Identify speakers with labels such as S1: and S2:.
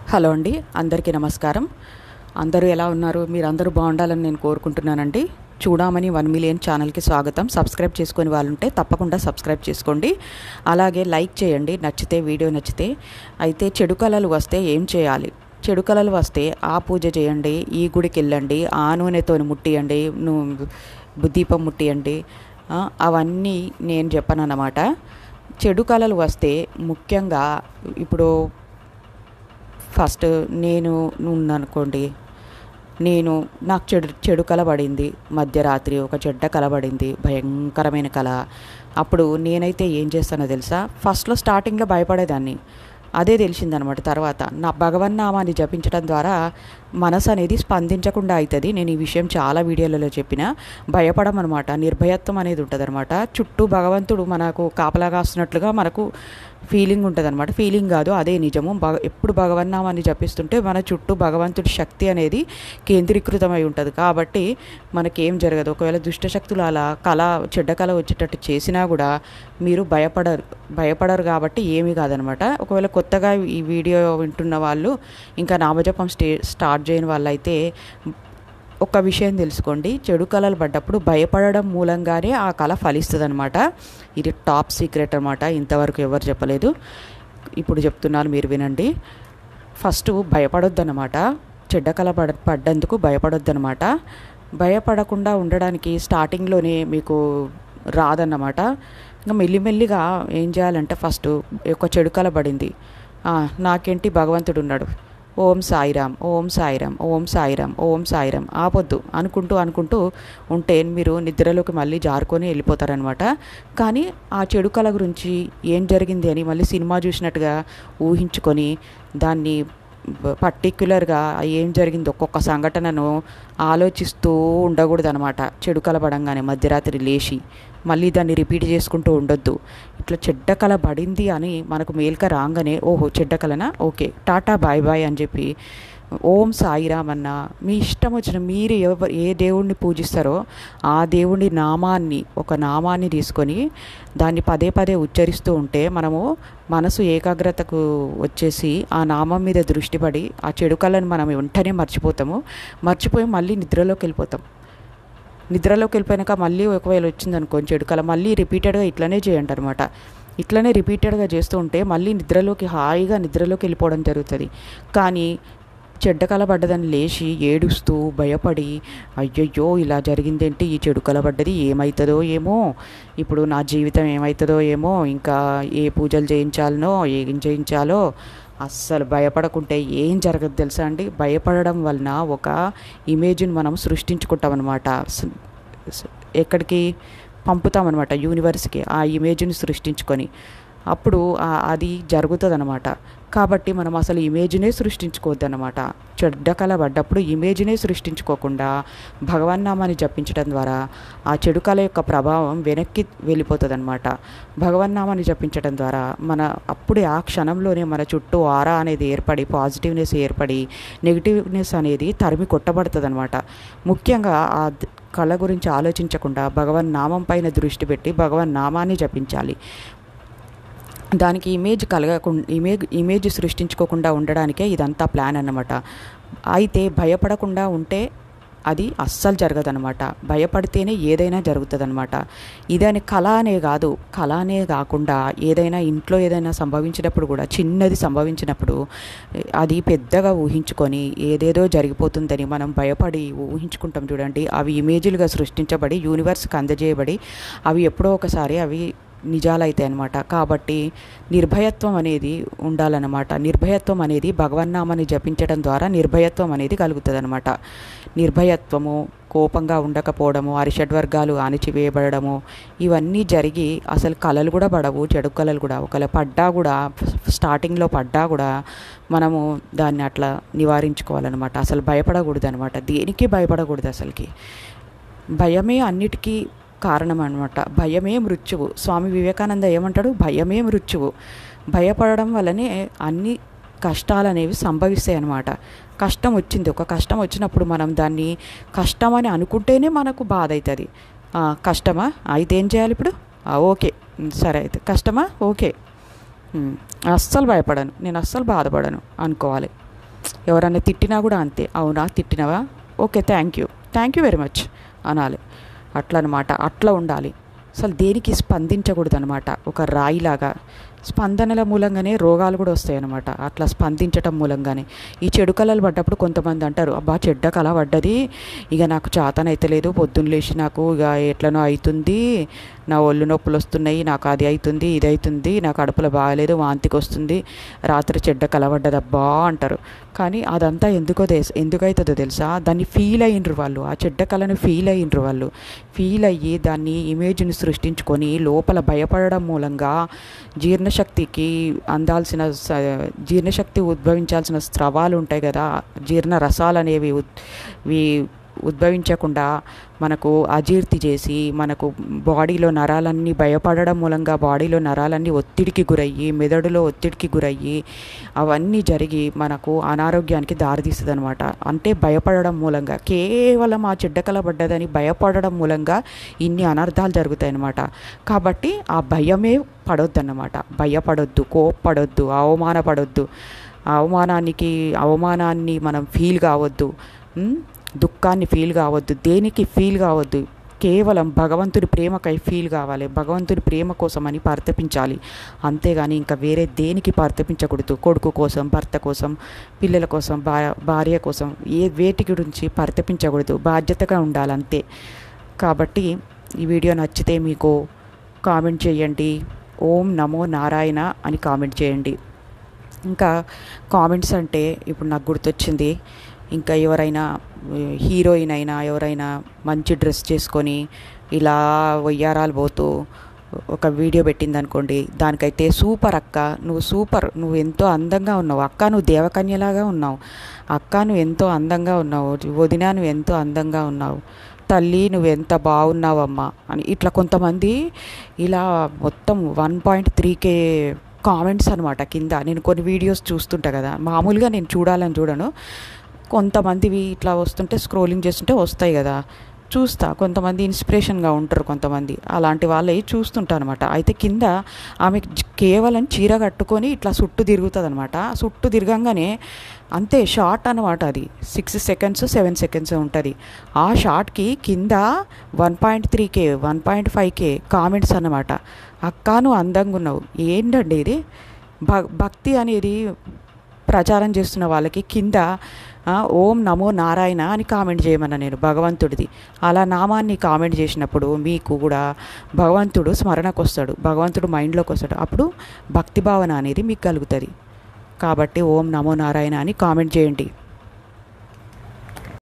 S1: hello అండి అందరికీ నమస్కారం అందరూ ఎలా ఉన్నారు మీరందరూ బాగుండాలని నేను కోరుకుంటున్నానండి చూడమని వన్ మిలియన్ ఛానల్కి స్వాగతం సబ్స్క్రైబ్ చేసుకొని వాళ్ళు ఉంటే తప్పకుండా సబ్స్క్రైబ్ చేసుకోండి అలాగే లైక్ చేయండి నచ్చితే వీడియో నచ్చితే అయితే చెడు కళలు వస్తే ఏం చేయాలి చెడు కళలు వస్తే ఆ పూజ చేయండి ఈ గుడికి వెళ్ళండి ఆ నూనెతో ముట్టియండి నువ్వు దీపం ముట్టియండి ఆ, అవన్నీ నేను చెప్పను అన్నమాట చెడు కళలు వస్తే ముఖ్యంగా ఇప్పుడు ఫస్ట్ నేను ఉన్నానుకోండి నేను నాకు చెడు చెడు కల పడింది మధ్యరాత్రి ఒక చెడ్డ కల పడింది భయంకరమైన కళ అప్పుడు నేనైతే ఏం చేస్తానో తెలుసా ఫస్ట్లో స్టార్టింగ్లో భయపడేదాన్ని అదే తెలిసిందనమాట తర్వాత నా భగవన్నామాన్ని జపించడం ద్వారా మనసు అనేది స్పందించకుండా అవుతుంది నేను ఈ విషయం చాలా వీడియోలలో చెప్పిన భయపడం అనమాట నిర్భయత్వం అనేది ఉంటుంది అనమాట చుట్టూ భగవంతుడు మనకు కాపలా కాస్తున్నట్లుగా మనకు ఫీలింగ్ ఉంటుంది అనమాట ఫీలింగ్ కాదు అదే నిజము భగ ఎప్పుడు భగవన్నామాన్ని జపిస్తుంటే మన చుట్టూ భగవంతుడి శక్తి అనేది కేంద్రీకృతమై ఉంటుంది కాబట్టి మనకేం జరగదు ఒకవేళ దుష్టశక్తులు అలా కళ చెడ్డ కళ వచ్చేటట్టు చేసినా కూడా మీరు భయపడరు భయపడరు కాబట్టి ఏమీ కాదనమాట ఒకవేళ కొత్తగా ఈ వీడియో వింటున్న వాళ్ళు ఇంకా నామజపం స్టే స్టార్ట్ చేయని వాళ్ళైతే ఒక విషయం తెలుసుకోండి చెడు కళలు పడ్డప్పుడు భయపడడం మూలంగానే ఆ కళ ఫలిస్తుంది అనమాట ఇది టాప్ సీక్రెట్ అనమాట ఇంతవరకు ఎవరు చెప్పలేదు ఇప్పుడు చెప్తున్నాను మీరు వినండి ఫస్ట్ భయపడొద్దన్నమాట చెడ్డ కళ పడ పడ్డందుకు భయపడొద్దన్నమాట భయపడకుండా ఉండడానికి స్టార్టింగ్లోనే మీకు రాదన్నమాట ఇంకా మెల్లిమెల్లిగా ఏం చేయాలంటే ఫస్ట్ ఒక చెడు కళ పడింది ఆ, నాకేంటి భగవంతుడు ఉన్నాడు ఓం సాయిరామ్ ఓం సాయిరామ్ ఓం సాయిరామ్ ఓం సాయిరామ్ ఆపొద్దు అనుకుంటూ అనుకుంటూ ఉంటే మీరు నిద్రలోకి మళ్ళీ జారుకొని వెళ్ళిపోతారనమాట కానీ ఆ చెడు కళ గురించి ఏం జరిగింది అని మళ్ళీ సినిమా చూసినట్టుగా ఊహించుకొని దాన్ని పర్టిక్యులర్గా ఏం జరిగింది ఒక్కొక్క సంఘటనను ఆలోచిస్తూ ఉండకూడదు అనమాట చెడు కలబడంగానే మధ్యరాత్రి లేచి మళ్ళీ దాన్ని రిపీట్ చేసుకుంటూ ఉండొద్దు ఇట్లా చెడ్డ కళ పడింది అని మనకు మేల్క రాగానే ఓహో చెడ్డ కళనా ఓకే టాటా బాయ్ బాయ్ అని చెప్పి ఓం సాయిరామ్ అన్న మీ ఇష్టం వచ్చిన మీరు ఎవ ఏ దేవుణ్ణి పూజిస్తారో ఆ దేవుడి నామాన్ని ఒక నామాన్ని తీసుకొని దాన్ని పదే పదే ఉచ్చరిస్తూ ఉంటే మనము మనసు ఏకాగ్రతకు వచ్చేసి ఆ నామం మీద దృష్టి పడి ఆ చెడు కళను మనం వెంటనే మర్చిపోతాము మర్చిపోయి మళ్ళీ నిద్రలోకి వెళ్ళిపోతాం నిద్రలోకి వెళ్ళిపోయాక మళ్ళీ ఒకవేళ వచ్చిందనుకో చెడు కళ మళ్ళీ రిపీటెడ్గా ఇట్లనే చేయండి అనమాట ఇట్లనే రిపీటెడ్గా చేస్తూ ఉంటే మళ్ళీ నిద్రలోకి హాయిగా నిద్రలోకి వెళ్ళిపోవడం జరుగుతుంది కానీ చెడ్డ కళ పడ్డదని లేచి ఏడుస్తూ భయపడి అయ్యయ్యో ఇలా జరిగిందేంటి ఈ చెడు కళ పడ్డది ఏమవుతుందో ఏమో ఇప్పుడు నా జీవితం ఏమవుతుందో ఏమో ఇంకా ఏ పూజలు చేయించాలనో ఏం చేయించాలో అస్సలు భయపడకుంటే ఏం జరగదు తెలుసా అండి భయపడడం వలన ఒక ఇమేజ్ని మనం సృష్టించుకుంటాం అనమాట ఎక్కడికి పంపుతామన్నమాట యూనివర్స్కి ఆ ఇమేజ్ని సృష్టించుకొని అప్పుడు ఆ- అది జరుగుతుంది అనమాట కాబట్టి మనం అసలు ఇమేజ్నే సృష్టించుకోవద్దు అనమాట చెడ్డ కళ పడ్డప్పుడు ఇమేజ్నే సృష్టించుకోకుండా భగవన్నామాన్ని జపించడం ద్వారా ఆ చెడు కళ యొక్క ప్రభావం వెనక్కి వెళ్ళిపోతుంది అనమాట భగవన్నామాన్ని జపించడం ద్వారా మన అప్పుడే ఆ క్షణంలోనే మన చుట్టూ ఆరా అనేది ఏర్పడి పాజిటివ్నెస్ ఏర్పడి నెగిటివ్నెస్ అనేది తరిమి కొట్టబడుతుంది అనమాట ముఖ్యంగా ఆ ద- కళ గురించి ఆలోచించకుండా భగవన్ నామం పైన దృష్టి పెట్టి భగవన్ నామాన్ని జపించాలి దానికి ఇమేజ్ కలగకుండా ఇమేజ్ ఇమేజ్ సృష్టించుకోకుండా ఉండడానికే ఇదంతా ప్లాన్ అన్నమాట అయితే భయపడకుండా ఉంటే అది అస్సలు జరగదనమాట భయపడితేనే ఏదైనా జరుగుతుందన్నమాట ఇదని కళ అనే కాదు కళ అనే కాకుండా ఏదైనా ఇంట్లో ఏదైనా సంభవించినప్పుడు కూడా చిన్నది సంభవించినప్పుడు ఏ, అది పెద్దగా ఊహించుకొని ఏదేదో జరిగిపోతుందని మనం భయపడి ఊహించుకుంటాం చూడండి అవి ఇమేజ్లుగా సృష్టించబడి యూనివర్స్కి అందజేయబడి అవి ఎప్పుడో ఒకసారి అవి నిజాలైతాయి అనమాట కాబట్టి నిర్భయత్వం అనేది ఉండాలన్నమాట నిర్భయత్వం అనేది భగవన్నామాన్ని జపించడం ద్వారా నిర్భయత్వం అనేది కలుగుతుంది అనమాట నిర్భయత్వము కోపంగా ఉండకపోవడము అరిషడ్వర్గాలు అణిచివేయబడము ఇవన్నీ జరిగి అసలు కళలు కూడా పడవు చెడు కళలు కూడా ఒకవేళ పడ్డా కూడా స్టార్టింగ్లో పడ్డా కూడా మనము దాన్ని అట్లా నివారించుకోవాలన్నమాట అసలు భయపడకూడదు అనమాట దేనికి భయపడకూడదు అసలుకి భయమే అన్నిటికీ కారణం అనమాట భయమే మృత్యువు స్వామి వివేకానంద ఏమంటాడు భయమే మృత్యువు భయపడడం వల్లనే అన్ని కష్టాలు అనేవి సంభవిస్తాయి అన్నమాట కష్టం వచ్చింది ఒక కష్టం వచ్చినప్పుడు మనం దాన్ని కష్టం అని అనుకుంటేనే మనకు బాధ అవుతుంది కష్టమా అయితే ఏం చేయాలి ఇప్పుడు ఆ, ఓకే సరే అయితే కష్టమా ఓకే ఉమ్, అస్సలు భయపడను నేను అస్సలు బాధపడను అనుకోవాలి ఎవరైనా తిట్టినా కూడా అంతే అవునా తిట్టినవా okay thank you thank you very much అనాలి అట్లా అనమాట అట్లా ఉండాలి అసలు దేనికి స్పందించకూడదు అనమాట ఒక రాయిలాగా స్పందనల మూలంగానే రోగాలు కూడా వస్తాయి అనమాట అట్లా స్పందించటం మూలంగానే ఈ చెడు కళలు పడ్డప్పుడు కొంతమంది అంటారు అబ్బా చెడ్డ కళ పడ్డది ఇక నాకు చాతనైతే లేదు పొద్దున్న లేచి నాకు ఇక ఎట్లనో అవుతుంది నా ఒళ్ళు నొప్పులు వస్తున్నాయి నాకు అది అవుతుంది ఇది అవుతుంది నా కడుపులో బాగాలేదు వాంతికి వస్తుంది రాత్రి చెడ్డ కళ పడ్డదబ్బా అంటారు కానీ అదంతా ఎందుకో తెలుసు ఎందుకవుతుందో తెలుసా దాన్ని ఫీల్ అయ్యిండ్రు వాళ్ళు ఆ చెడ్డ కళను ఫీల్ అయ్యిండ్రు వాళ్ళు ఫీల్ అయ్యి దాన్ని ఇమేజ్ని సృష్టించుకొని లోపల భయపడడం మూలంగా జీర్ణశక్తికి అందాల్సిన స- జీర్ణశక్తి ఉద్భవించాల్సిన స్రవాలు ఉంటాయి కదా జీర్ణ రసాలు అనేవి ఉద్- వి ఉద్భవించకుండా మనకు అజీర్తి చేసి మనకు బాడీలో నరాలన్నీ భయపడడం మూలంగా బాడీలో నరాలన్నీ ఒత్తిడికి గురయ్యి మెదడులో ఒత్తిడికి గురయ్యి అవన్నీ జరిగి మనకు అనారోగ్యానికి దారితీస్తుంది అనమాట అంటే భయపడడం మూలంగా కేవలం ఆ చెడ్డకల పడ్డదని భయపడడం మూలంగా ఇన్ని అనర్థాలు జరుగుతాయి అన్నమాట కాబట్టి ఆ భయమే పడొద్దన్నమాట భయపడొద్దు కోప్పడొద్దు అవమానపడొద్దు ఆ అవమానానికి అవమానాన్ని మనం ఫీల్ కావద్దు ఉమ్, దుఃఖాన్ని ఫీల్ కావద్దు దేనికి ఫీల్ కావద్దు కేవలం భగవంతుడి ప్రేమకై ఫీల్ కావాలి భగవంతుడి ప్రేమ కోసం అని పరితపించాలి అంతేగాని ఇంకా వేరే దేనికి పరితపించకూడదు కొడుకు కోసం భర్త కోసం పిల్లల కోసం భా భార్య కోసం ఏ వేటి గురించి పరితపించకూడదు బాధ్యతగా ఉండాలి అంతే కాబట్టి ఈ వీడియో నచ్చితే మీకు కామెంట్ చేయండి ఓం నమో నారాయణ అని కామెంట్ చేయండి ఇంకా కామెంట్స్ అంటే ఇప్పుడు నాకు గుర్తొచ్చింది ఇంకా ఎవరైనా హీరోయిన్ అయినా ఎవరైనా మంచి డ్రెస్ చేసుకొని ఇలా వయ్యారాలు పోతూ ఒక వీడియో పెట్టింది అనుకోండి దానికైతే సూపర్ అక్క నువ్వు సూపర్ నువ్వు ఎంతో అందంగా ఉన్నావు అక్క నువ్వు దేవకన్యలాగా ఉన్నావు అక్క నువ్వు ఎంతో అందంగా ఉన్నావు వదిన నువ్వు ఎంతో అందంగా ఉన్నావు తల్లి నువ్వు ఎంత బాగున్నావమ్మా అని ఇట్లా కొంతమంది ఇలా మొత్తం one point three K comments అనమాట కింద నేను కొన్ని వీడియోస్ చూస్తుంటా కదా మామూలుగా నేను చూడాలని చూడను కొంతమందివి ఇట్లా వస్తుంటే స్క్రోలింగ్ చేస్తుంటే వస్తాయి కదా చూస్తా కొంతమంది ఇన్స్పిరేషన్గా ఉంటారు కొంతమంది అలాంటి వాళ్ళవి చూస్తుంటా అనమాట అయితే కింద ఆమె జ- కేవలం చీర కట్టుకొని ఇట్లా చుట్టూ తిరుగుతుంది అనమాట చుట్టూ తిరగంగానే అంతే షార్ట్ అనమాట అది సిక్స్ సెకండ్స్ సెవెన్ సెకండ్స్ ఉంటుంది ఆ షార్ట్కి కింద one point three K one point five K comments అన్నమాట అక్క నువ్వు అందంగా ఉన్నావు ఏంటండి ఇది భ భక్తి అనేది ప్రచారం చేస్తున్న వాళ్ళకి కింద ఆ, ఓం నమో నారాయణ అని కామెంట్ చేయమన్నా నేను భగవంతుడిది అలా నామాన్ని కామెంట్ చేసినప్పుడు మీకు కూడా భగవంతుడు స్మరణకు వస్తాడు భగవంతుడు మైండ్లోకి వస్తాడు అప్పుడు భక్తి భావన అనేది మీకు కలుగుతుంది కాబట్టి ఓం నమో నారాయణ అని కామెంట్ చేయండి